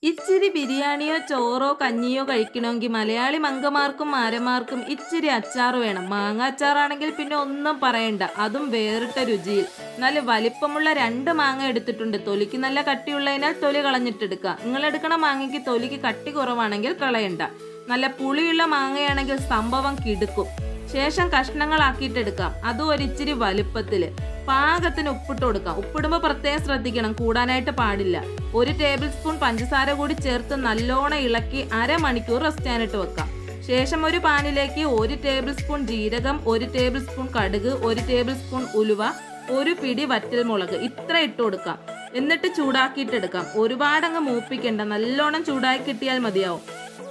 ഇച്ചിരി ബിരിയാണിയോ ചോറോ കഞ്ഞിയോ കഴിക്കണമെങ്കിൽ മലയാളി മങ്കമാർക്കും മാരന്മാർക്കും ഇച്ചിരി അച്ചാർ വേണം മാങ്ങ അച്ചാറാണെങ്കിൽ പിന്നെ ഒന്നും പറയണ്ട അതും വേറിട്ട രുചിയിൽ നല്ല വലിപ്പമുള്ള രണ്ട് മാങ്ങ എടുത്തിട്ടുണ്ട് തൊലിക്ക് നല്ല കട്ടിയുള്ളതിനാൽ തൊലി കളഞ്ഞിട്ടെടുക്കുക നിങ്ങൾ എടുക്കണ മാങ്ങയ്ക്ക് തൊലിക്ക് കട്ടി കുറവാണെങ്കിൽ കളയണ്ട നല്ല പുളിയുള്ള മാങ്ങയാണെങ്കിൽ സംഭവം കിടുക്കും ശേഷം കഷ്ണങ്ങളാക്കിയിട്ടെടുക്കാം അതും ഒരിച്ചിരി വലുപ്പത്തില് പാകത്തിന് ഉപ്പിട്ട് കൊടുക്കാം ഉപ്പിടുമ്പോൾ പ്രത്യേകം ശ്രദ്ധിക്കണം കൂടാനായിട്ട് പാടില്ല ഒരു ടേബിൾ സ്പൂൺ പഞ്ചസാര കൂടി ചേർത്ത് നല്ലോണം ഇളക്കി അരമണിക്കൂർ റെസ്റ്റ് ചെയ്യാനിട്ട് വെക്കാം ശേഷം ഒരു പാനിലേക്ക് ഒരു ടേബിൾ സ്പൂൺ ജീരകം ഒരു ടേബിൾ സ്പൂൺ കടുക് ഒരു ടേബിൾ സ്പൂൺ ഉലുവ ഒരു പിടി വറ്റൽ മുളക് ഇത്ര ഇട്ട് കൊടുക്കാം എന്നിട്ട് ചൂടാക്കിയിട്ടെടുക്കാം ഒരുപാടങ്ങ് മൂപ്പിക്കണ്ട നല്ലോണം ചൂടാക്കി കിട്ടിയാൽ മതിയാവും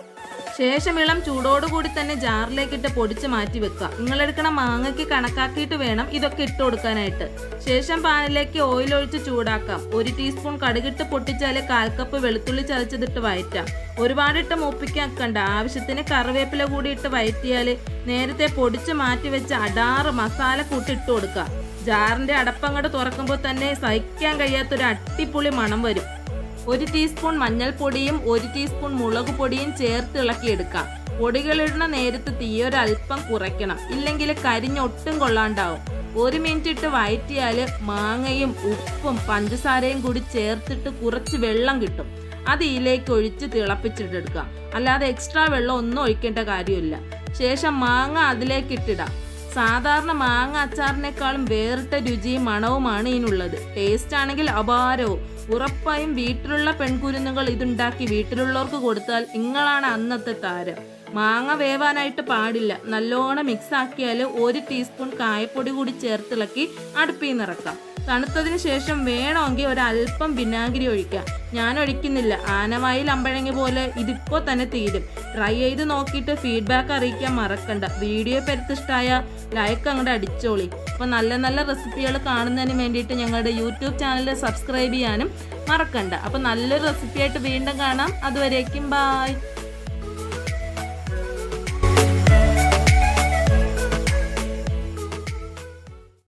ശേഷം ഇളം ചൂടോടുകൂടി തന്നെ ജാറിലേക്കിട്ട് പൊടിച്ച് മാറ്റി വെക്കുക നിങ്ങൾ എടുക്കണ മാങ്ങയ്ക്ക് കണക്കാക്കിയിട്ട് വേണം ഇതൊക്കെ ഇട്ട് കൊടുക്കാനായിട്ട് ശേഷം പാനിലേക്ക് ഓയിൽ ഒഴിച്ച് ചൂടാക്കാം ഒരു ടീസ്പൂൺ കടുകിട്ട് പൊട്ടിച്ചാൽ കാൽ കപ്പ് വെളുത്തുള്ളി ചതച്ചതിട്ട് വയറ്റാം ഒരുപാടിട്ട് മൂപ്പിക്കാൻ വെക്കണ്ട ആവശ്യത്തിന് കറിവേപ്പില കൂടി ഇട്ട് വയറ്റിയാൽ നേരത്തെ പൊടിച്ച് മാറ്റി വെച്ച അടാറ് മസാല കൂട്ടിട്ട് കൊടുക്കുക ജാറിന്റെ അടപ്പങ്ങോട്ട് തുറക്കുമ്പോൾ തന്നെ സഹിക്കാൻ കഴിയാത്തൊരു അട്ടിപ്പൊളി മണം വരും ഒരു ടീസ്പൂൺ മഞ്ഞൾപ്പൊടിയും ഒരു ടീസ്പൂൺ മുളക് പൊടിയും ചേർത്ത് ഇളക്കിയെടുക്കാം പൊടികളിടുന്ന നേരത്ത് തീയൊരൽപ്പം കുറയ്ക്കണം ഇല്ലെങ്കിൽ കരിഞ്ഞൊട്ടും കൊള്ളാണ്ടാവും ഒരു മിനിറ്റ് ഇട്ട് വയറ്റിയാൽ മാങ്ങയും ഉപ്പും പഞ്ചസാരയും കൂടി ചേർത്തിട്ട് കുറച്ച് വെള്ളം കിട്ടും അത് ഇതിലേക്ക് ഒഴിച്ച് തിളപ്പിച്ചിട്ടെടുക്കാം അല്ലാതെ എക്സ്ട്രാ വെള്ളം ഒന്നും ഒഴിക്കേണ്ട കാര്യമില്ല ശേഷം മാങ്ങ അതിലേക്ക് ഇട്ടിടാം സാധാരണ മാങ്ങ അച്ചാറിനേക്കാളും വേറിട്ട രുചിയും മണവുമാണ് ഇതിനുള്ളത് ടേസ്റ്റ് ആണെങ്കിൽ അപാരവും ഉറപ്പായും വീട്ടിലുള്ള പെൺകുരുന്നുകൾ ഇതുണ്ടാക്കി വീട്ടിലുള്ളവർക്ക് കൊടുത്താൽ നിങ്ങളാണ് അന്നത്തെ താരം മാങ്ങ വേവാനായിട്ട് പാടില്ല നല്ലോണം മിക്സ് ആക്കിയാൽ ഒരു ടീസ്പൂൺ കായപ്പൊടി കൂടി ചേർത്തിളക്കി അടുപ്പിൽ നിന്ന് ഇറക്കാം തണുത്തതിന് ശേഷം വേണമെങ്കിൽ ഒരല്പം വിനാഗിരി ഒഴിക്കാം ഞാൻ ഒഴിക്കുന്നില്ല ആനവായിൽ അമ്പഴങ്ങി പോലെ ഇതിപ്പോൾ തന്നെ തീരും ട്രൈ ചെയ്ത് നോക്കിയിട്ട് ഫീഡ്ബാക്ക് അറിയിക്കാൻ മറക്കണ്ട വീഡിയോ പെരുത്തിഷ്ടായ ലൈക്ക് അങ്ങോട്ട് അടിച്ചോളി അപ്പോൾ നല്ല നല്ല റെസിപ്പികൾ കാണുന്നതിന് വേണ്ടിയിട്ട് ഞങ്ങളുടെ യൂട്യൂബ് ചാനൽ സബ്സ്ക്രൈബ് ചെയ്യാനും മറക്കണ്ട അപ്പോൾ നല്ലൊരു റെസിപ്പിയായിട്ട് വീണ്ടും കാണാം അതുവരേക്കും ബായ്